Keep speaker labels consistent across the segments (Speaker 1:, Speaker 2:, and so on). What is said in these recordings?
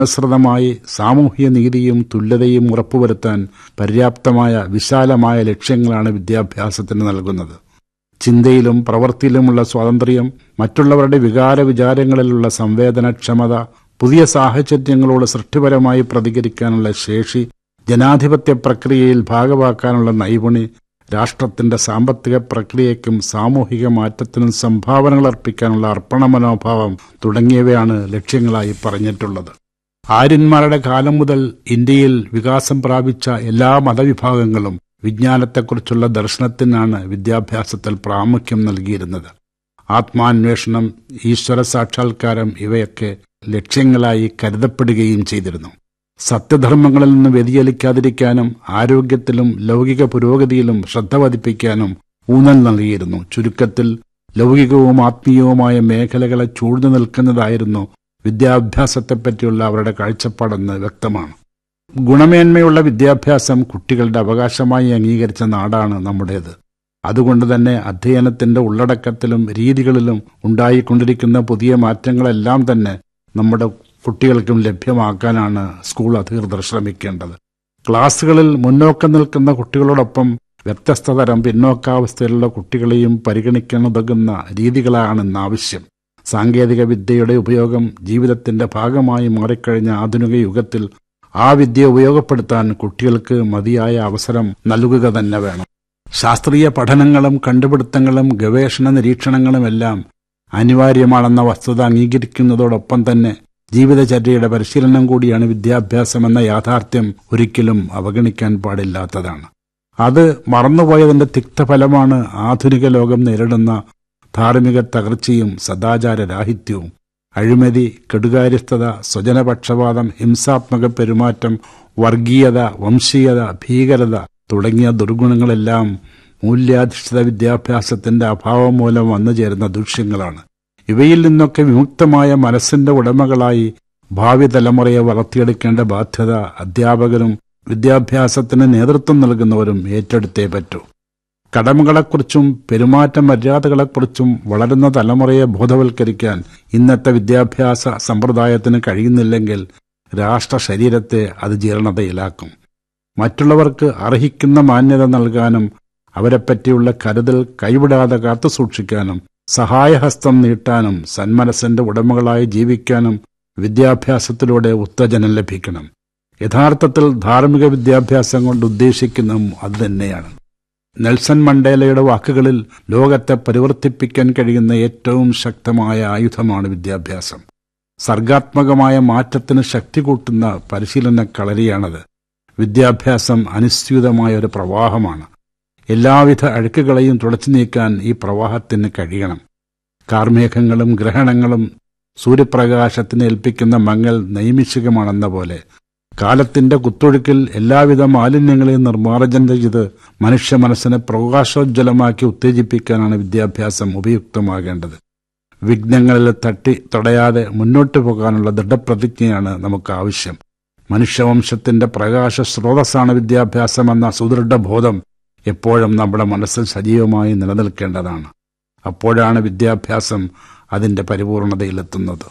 Speaker 1: അനുസൃതമായി സാമൂഹ്യ നീതിയും തുല്യതയും ഉറപ്പുവരുത്താൻ പര്യാപ്തമായ വിശാലമായ ലക്ഷ്യങ്ങളാണ് വിദ്യാഭ്യാസത്തിന് നൽകുന്നത് ചിന്തയിലും പ്രവൃത്തിയിലുമുള്ള സ്വാതന്ത്ര്യം മറ്റുള്ളവരുടെ വികാര വിചാരങ്ങളിലുള്ള സംവേദനക്ഷമത പുതിയ സാഹചര്യങ്ങളോട് സൃഷ്ടിപരമായി പ്രതികരിക്കാനുള്ള ശേഷി ജനാധിപത്യ പ്രക്രിയയിൽ ഭാഗമാക്കാനുള്ള നൈപുണി രാഷ്ട്രത്തിന്റെ സാമ്പത്തിക പ്രക്രിയയ്ക്കും സാമൂഹിക മാറ്റത്തിനും സംഭാവനകൾ അർപ്പിക്കാനുള്ള അർപ്പണ മനോഭാവം തുടങ്ങിയവയാണ് ലക്ഷ്യങ്ങളായി പറഞ്ഞിട്ടുള്ളത് ആര്യന്മാരുടെ കാലം മുതൽ ഇന്ത്യയിൽ വികാസം പ്രാപിച്ച എല്ലാ മതവിഭാഗങ്ങളും വിജ്ഞാനത്തെക്കുറിച്ചുള്ള ദർശനത്തിനാണ് വിദ്യാഭ്യാസത്തിൽ പ്രാമുഖ്യം നൽകിയിരുന്നത് ആത്മാന്വേഷണം ഈശ്വര സാക്ഷാത്കാരം ഇവയൊക്കെ ലക്ഷ്യങ്ങളായി കരുതപ്പെടുകയും ചെയ്തിരുന്നു സത്യധർമ്മങ്ങളിൽ നിന്ന് വ്യതിചലിക്കാതിരിക്കാനും ആരോഗ്യത്തിലും ലൗകിക പുരോഗതിയിലും ശ്രദ്ധ പതിപ്പിക്കാനും ഊന്നൽ നൽകിയിരുന്നു ചുരുക്കത്തിൽ ലൗകികവും ആത്മീയവുമായ മേഖലകളെ ചൂഴ്ന്നു നിൽക്കുന്നതായിരുന്നു വിദ്യാഭ്യാസത്തെപ്പറ്റിയുള്ള അവരുടെ കാഴ്ചപ്പാടെന്ന് വ്യക്തമാണ് ഗുണമേന്മയുള്ള വിദ്യാഭ്യാസം കുട്ടികളുടെ അവകാശമായി അംഗീകരിച്ച നാടാണ് നമ്മുടേത് അതുകൊണ്ട് തന്നെ അധ്യയനത്തിന്റെ ഉള്ളടക്കത്തിലും രീതികളിലും ഉണ്ടായിക്കൊണ്ടിരിക്കുന്ന പുതിയ മാറ്റങ്ങളെല്ലാം തന്നെ നമ്മുടെ കുട്ടികൾക്കും ലഭ്യമാക്കാനാണ് സ്കൂൾ അധികൃതർ ശ്രമിക്കേണ്ടത് ക്ലാസ്സുകളിൽ മുന്നോക്കം നിൽക്കുന്ന കുട്ടികളോടൊപ്പം വ്യത്യസ്ത തരം പിന്നോക്കാവസ്ഥയിലുള്ള കുട്ടികളെയും പരിഗണിക്കാനുതകുന്ന രീതികളാണ് ഇന്ന് ആവശ്യം സാങ്കേതിക വിദ്യയുടെ ഉപയോഗം ജീവിതത്തിന്റെ ഭാഗമായി മാറിക്കഴിഞ്ഞ ആധുനിക യുഗത്തിൽ ആ വിദ്യ ഉപയോഗപ്പെടുത്താൻ കുട്ടികൾക്ക് മതിയായ അവസരം നൽകുക തന്നെ വേണം ശാസ്ത്രീയ പഠനങ്ങളും കണ്ടുപിടുത്തങ്ങളും ഗവേഷണ നിരീക്ഷണങ്ങളുമെല്ലാം അനിവാര്യമാണെന്ന വസ്തുത അംഗീകരിക്കുന്നതോടൊപ്പം തന്നെ ജീവിതചര്യയുടെ പരിശീലനം കൂടിയാണ് വിദ്യാഭ്യാസം എന്ന യാഥാർത്ഥ്യം ഒരിക്കലും അവഗണിക്കാൻ പാടില്ലാത്തതാണ് അത് മറന്നുപോയതിന്റെ തിക്തഫലമാണ് ആധുനിക ലോകം നേരിടുന്ന ധാർമ്മിക തകർച്ചയും സദാചാര രാഹിത്യവും അഴിമതി കെടുകാര്യസ്ഥത സ്വജനപക്ഷപാതം ഹിംസാത്മക പെരുമാറ്റം വർഗീയത വംശീയത ഭീകരത തുടങ്ങിയ ദുർഗുണങ്ങളെല്ലാം മൂല്യാധിഷ്ഠിത വിദ്യാഭ്യാസത്തിന്റെ അഭാവം മൂലം വന്നു ചേരുന്ന ദൂഷ്യങ്ങളാണ് ഇവയിൽ നിന്നൊക്കെ വിമുക്തമായ മനസ്സിന്റെ ഉടമകളായി ഭാവി തലമുറയെ വളർത്തിയെടുക്കേണ്ട ബാധ്യത അധ്യാപകരും വിദ്യാഭ്യാസത്തിന് നേതൃത്വം നൽകുന്നവരും ഏറ്റെടുത്തേ പറ്റൂ കടമകളെക്കുറിച്ചും പെരുമാറ്റ മര്യാദകളെക്കുറിച്ചും വളരുന്ന തലമുറയെ ബോധവൽക്കരിക്കാൻ ഇന്നത്തെ വിദ്യാഭ്യാസ സമ്പ്രദായത്തിന് കഴിയുന്നില്ലെങ്കിൽ രാഷ്ട്ര ശരീരത്തെ അത് ജീർണതയിലാക്കും മറ്റുള്ളവർക്ക് അർഹിക്കുന്ന മാന്യത നൽകാനും അവരെപ്പറ്റിയുള്ള കരുതൽ കൈവിടാതെ കാത്തുസൂക്ഷിക്കാനും സഹായഹസ്തം നീട്ടാനും സന്മനസ്സിന്റെ ഉടമകളായി ജീവിക്കാനും വിദ്യാഭ്യാസത്തിലൂടെ ഉത്തേജനം ലഭിക്കണം യഥാർത്ഥത്തിൽ ധാർമ്മിക വിദ്യാഭ്യാസം കൊണ്ട് ഉദ്ദേശിക്കുന്നതും അതുതന്നെയാണ് നെൽസൺ മണ്ടേലയുടെ വാക്കുകളിൽ ലോകത്തെ പരിവർത്തിപ്പിക്കാൻ കഴിയുന്ന ഏറ്റവും ശക്തമായ ആയുധമാണ് വിദ്യാഭ്യാസം സർഗാത്മകമായ മാറ്റത്തിന് ശക്തി കൂട്ടുന്ന പരിശീലന കളരിയാണത് വിദ്യാഭ്യാസം അനുസ്യൂതമായ ഒരു പ്രവാഹമാണ് എല്ലാവിധ അഴുക്കുകളെയും തുടച്ചു നീക്കാൻ ഈ പ്രവാഹത്തിന് കഴിയണം കാർമേഘങ്ങളും ഗ്രഹണങ്ങളും സൂര്യപ്രകാശത്തിന് ഏൽപ്പിക്കുന്ന മങ്ങൽ നൈമിഷികമാണെന്ന പോലെ കാലത്തിന്റെ കുത്തൊഴുക്കിൽ എല്ലാവിധ മാലിന്യങ്ങളെയും നിർമ്മാർജ്ജനം ചെയ്ത് മനുഷ്യ മനസ്സിനെ പ്രകാശോജ്വലമാക്കി ഉത്തേജിപ്പിക്കാനാണ് വിദ്യാഭ്യാസം ഉപയുക്തമാകേണ്ടത് വിഘ്നങ്ങളിൽ തട്ടി തടയാതെ മുന്നോട്ടു പോകാനുള്ള ദൃഢപ്രതിജ്ഞയാണ് നമുക്ക് ആവശ്യം മനുഷ്യവംശത്തിന്റെ പ്രകാശ സ്രോതസ്സാണ് വിദ്യാഭ്യാസമെന്ന സുദൃഢ ബോധം എപ്പോഴും നമ്മുടെ മനസ്സിൽ സജീവമായി നിലനിൽക്കേണ്ടതാണ് അപ്പോഴാണ് വിദ്യാഭ്യാസം അതിന്റെ പരിപൂർണതയിലെത്തുന്നത്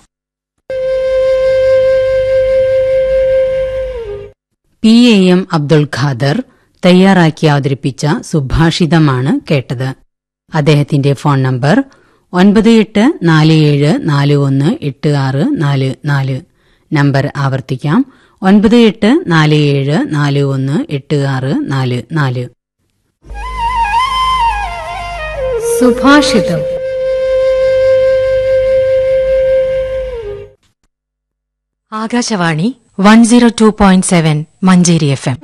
Speaker 2: P A M Abdul Khader തയ്യാറാക്കി അവതരിപ്പിച്ച സുഭാഷിതമാണ് കേട്ടത് അദ്ദേഹത്തിന്റെ ഫോൺ നമ്പർ ഒൻപത് എട്ട് നാല് ഏഴ് നാല് ഒന്ന് എട്ട് ആറ് നാല് നാല് നമ്പർ ആവർത്തിക്കാം ഒൻപത് എട്ട് നാല് ഏഴ് നാല് ഒന്ന് എട്ട് ആറ് നാല് നാല്
Speaker 3: സുഭാഷിതം Akashvani one zero two point seven Manjeri F M